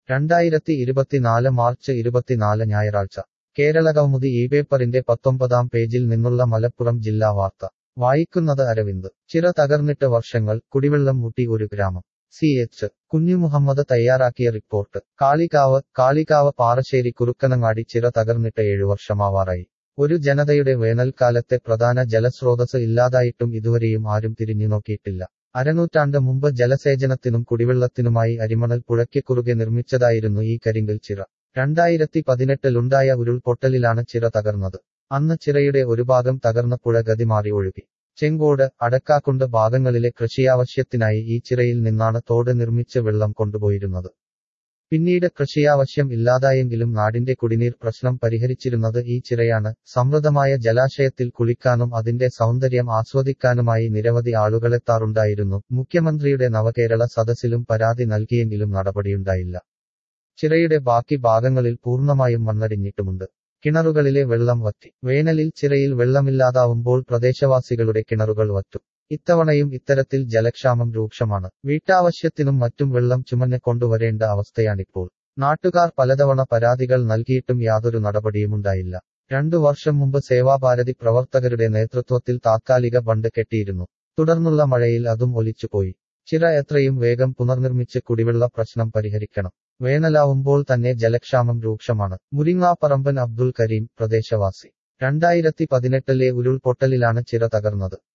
രണ്ടായിരത്തി ഇരുപത്തിനാല് മാർച്ച് ഇരുപത്തിനാല് ഞായറാഴ്ച കേരളകൗമുദി ഈ പേപ്പറിന്റെ പത്തൊമ്പതാം പേജിൽ നിന്നുള്ള മലപ്പുറം ജില്ലാ വാർത്ത വായിക്കുന്നത് അരവിന്ദ് ചിറ തകർന്നിട്ട് വർഷങ്ങൾ കുടിവെള്ളം മുട്ടി ഒരു ഗ്രാമം സി എച്ച് കുഞ്ഞുമുഹമ്മദ് തയ്യാറാക്കിയ റിപ്പോർട്ട് കാളികാവ് കാളികാവ് പാറശ്ശേരി കുറുക്കനങ്ങാടി ചിറ തകർന്നിട്ട് ഏഴു വർഷമാവാറായി ഒരു ജനതയുടെ വേനൽക്കാലത്തെ പ്രധാന ജലസ്രോതസ് ഇല്ലാതായിട്ടും ഇതുവരെയും ആരും തിരിഞ്ഞുനോക്കിയിട്ടില്ല അരനൂറ്റാണ്ട് മുമ്പ് ജലസേചനത്തിനും കുടിവെള്ളത്തിനുമായി അരിമണൽ പുഴയ്ക്ക് കുറുകെ നിർമ്മിച്ചതായിരുന്നു ഈ കരിങ്കൽ ചിറ രണ്ടായിരത്തി പതിനെട്ടിലുണ്ടായ ഉരുൾപൊട്ടലിലാണ് ചിറ തകർന്നത് അന്ന് ചിറയുടെ ഒരു ഭാഗം തകർന്ന പുഴ ഗതിമാറി ഒഴുകി ചെങ്കോട് അടക്കാക്കുണ്ട് ഭാഗങ്ങളിലെ കൃഷിയാവശ്യത്തിനായി ഈ ചിറയിൽ നിന്നാണ് തോട് നിർമ്മിച്ച് വെള്ളം കൊണ്ടുപോയിരുന്നത് പിന്നീട് കൃഷിയാവശ്യം ഇല്ലാതായെങ്കിലും നാടിന്റെ കുടിനീർ പ്രശ്നം പരിഹരിച്ചിരുന്നത് ഈ ചിറയാണ് സമൃദ്ധമായ ജലാശയത്തിൽ കുളിക്കാനും അതിന്റെ സൗന്ദര്യം ആസ്വദിക്കാനുമായി നിരവധി ആളുകളെത്താറുണ്ടായിരുന്നു മുഖ്യമന്ത്രിയുടെ നവകേരള സദസ്സിലും പരാതി നൽകിയെങ്കിലും നടപടിയുണ്ടായില്ല ചിറയുടെ ബാക്കി ഭാഗങ്ങളിൽ പൂർണ്ണമായും മണ്ണടിഞ്ഞിട്ടുമുണ്ട് കിണറുകളിലെ വെള്ളം വറ്റി വേനലിൽ ചിറയിൽ വെള്ളമില്ലാതാവുമ്പോൾ പ്രദേശവാസികളുടെ കിണറുകൾ വറ്റും ഇത്തവണയും ഇത്തരത്തിൽ ജലക്ഷാമം രൂക്ഷമാണ് വീട്ടാവശ്യത്തിനും മറ്റും വെള്ളം ചുമന്ന് കൊണ്ടുവരേണ്ട അവസ്ഥയാണിപ്പോൾ നാട്ടുകാർ പലതവണ പരാതികൾ നൽകിയിട്ടും യാതൊരു നടപടിയുമുണ്ടായില്ല രണ്ടു വർഷം മുമ്പ് സേവാഭാരതി പ്രവർത്തകരുടെ നേതൃത്വത്തിൽ താത്കാലിക ബണ്ട് കെട്ടിയിരുന്നു തുടർന്നുള്ള മഴയിൽ അതും ഒലിച്ചുപോയി ചിറ എത്രയും വേഗം പുനർനിർമ്മിച്ച് കുടിവെള്ള പ്രശ്നം പരിഹരിക്കണം വേനലാവുമ്പോൾ തന്നെ ജലക്ഷാമം രൂക്ഷമാണ് മുരിങ്ങാപ്പറമ്പൻ അബ്ദുൽ കരീം പ്രദേശവാസി രണ്ടായിരത്തി പതിനെട്ടിലെ ഉരുൾപൊട്ടലിലാണ് ചിറ തകർന്നത്